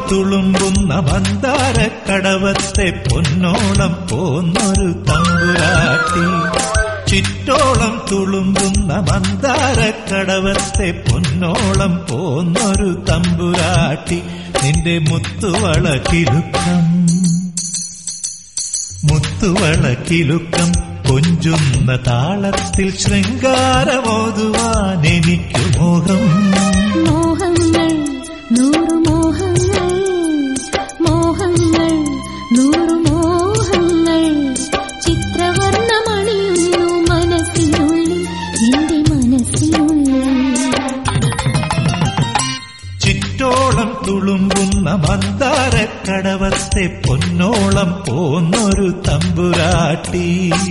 തുളുമ്പുന്ന മന്ദാരക്കടവത്തെ പൊന്നോളം പോന്നൊരു തമ്പുരാട്ടി ചിറ്റോളം തുളുമ്പുന്ന മന്ദാരക്കടവത്തെ പൊന്നോളം പോന്നൊരു തമ്പുരാട്ടി നിന്റെ മുത്തുവള കിലുക്കം മുത്തുവള കിലുക്കം കൊഞ്ചുന്ന താളത്തിൽ ശൃംഗാരമോതുവാൻ എനിക്കു മോഹം മോഹങ്ങൾ നൂറു മോഹങ്ങൾ മോഹങ്ങൾ നൂറു മോഹങ്ങൾ ചിത്രവർണ്ണമണിയുന്നു മനസ്സിനുള്ളിൽ എന്റെ മനസ്സിനുള്ളിൽ ചിറ്റോളം തുളുമ്പുന്ന മന്ദാരക്കടവത്തെ പൊന്നോളം പോന്നൊരു തമ്പുരാട്ടി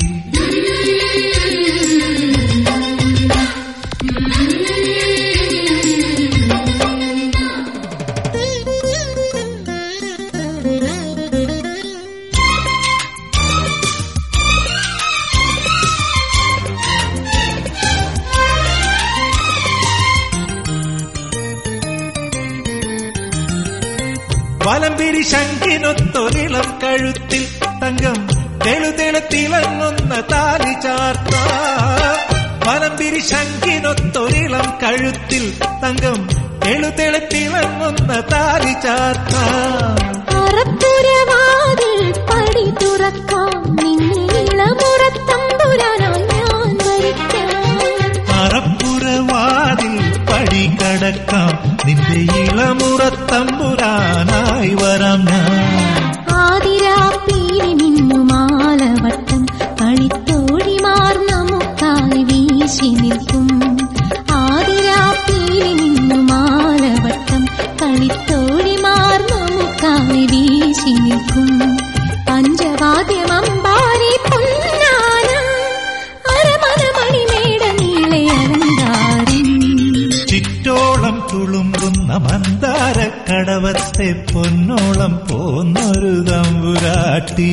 വലംപിരി ശങ്കിനൊത്തൊരിളം കഴുത്തിൽ തങ്കം തെളുതെളുത്തിളങ്ങുന്ന താലി ചാർത്ത വലംപിരി ശങ്കിനൊത്തൊരിളം കഴുത്തിൽ തങ്കം തെളുതെളുത്തിളങ്ങുന്ന താലി ചാർത്ത അറപ്പുരവാതിൽ പടി തുറക്കാം നിന്നെ ഇളമുറത്തമ്പുരാനായി ഞാൻ വരിക്കാം അറപ്പുറവാതിൽ പടി കടക്കാം നിന്റെ ഇളമുറത്തമ്പുരാനായി വരാം ഞാൻ ആതിരാപ്പീലി മിന്നുമാലവട്ടം കളിത്തോഴിമാർ നമുക്കായി വീശി നിൽക്കും ആതിരാപ്പീലി മിന്നുമാലവട്ടം കളിത്തോഴിമാർ നമുക്കായി വീശി നിൽക്കും പഞ്ചവാദ്യമമ്പാരി പൊന്നാന അരമന മണിമേട നീളെ അലങ്കാരം ചിറ്റോളം തുളുമ്പുന്ന മന്ദാരക്കടവത്തെ പൊന്നോളം പോന്നൊരു തമ്പുരാട്ടി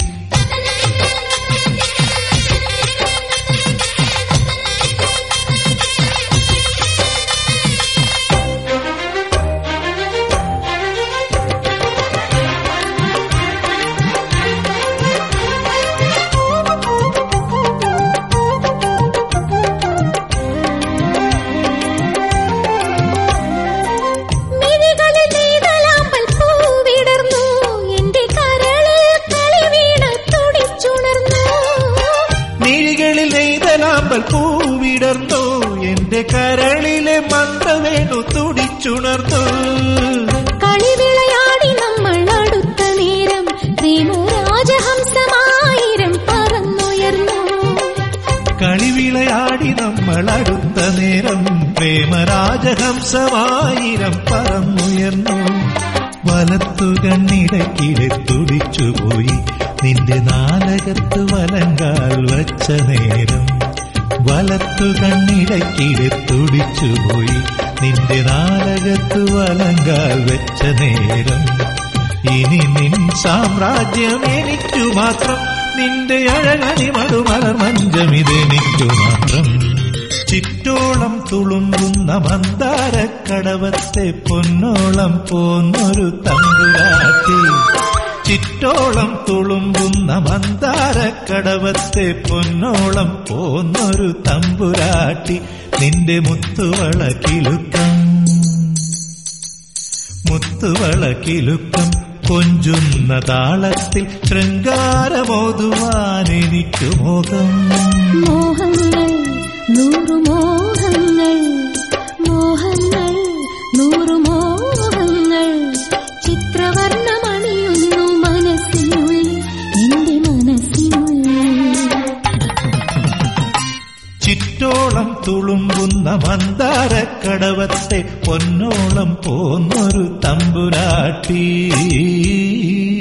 മിഴികളിൽ നീതലാമ്പൽ പൂവിടർന്നു എന്റെ കരളിൽ കളിവീണ തുടിച്ചുണർന്നു മിഴികളിൽ നെയ്തലാമ്പൽ പൂവിടർന്നു എന്റെ കരളിലെ മന്ത്രവേണു തുടിച്ചുണർന്നു കളിവിളയാടി നമ്മൾ അടുത്ത നേരം പ്രേമരാജഹംസമായിരം പറന്നുയർന്നു കളിവിളയാടി നമ്മൾ അടുത്ത നേരം പ്രേമരാജഹംസമായിരം പറന്നുയർന്നു വലത്തു കണ്ണിടക്കിടെ തുടിച്ചുപോയി നിന്റെ നാലകത്ത് വലങ്കാൽ വച്ച നേരം വലത്തു കണ്ണിടക്കിടെ തുടിച്ചുപോയി നിന്റെ നാലകത്ത് വലങ്കാൽ വെച്ച നേരം ഇനി നിൻ സാമ്രാജ്യം എനിക്കു മാത്രം നിന്റെ അഴകണിമടു മലർ മഞ്ചമിതെനിക്കു മാത്രം ചിറ്റോളം തുളുമ്പുന്ന മന്ദാരക്കടവത്തെ പൊന്നോളം പോന്നൊരു തമ്പുരാട്ടി ചിറ്റോളം തുളുമ്പുന്ന മന്ദാരക്കടവത്തെ പൊന്നോളം പോന്നൊരു തമ്പുരാട്ടി നിന്റെ മുത്തുവള കിലുക്കം മുത്തുവള കിലുക്കം കൊഞ്ചുന്ന താളത്തിൽ ശൃംഗാരമോതുവാൻ എനിക്കു മോഹം മോഹങ്ങൾ നൂറു മോഹങ്ങൾ മോഹങ്ങൾ നൂറു മോഹങ്ങൾ ചിത്രവർണ്ണമണിയുന്നു മനസ്സിനുള്ളിൽ എന്റെ മനസ്സിനുള്ളിൽ ചിറ്റോളം തുളുമ്പുന്ന മന്ദാരക്കടവത്തെ പൊന്നോളം പോന്നൊരു തമ്പുരാട്ടി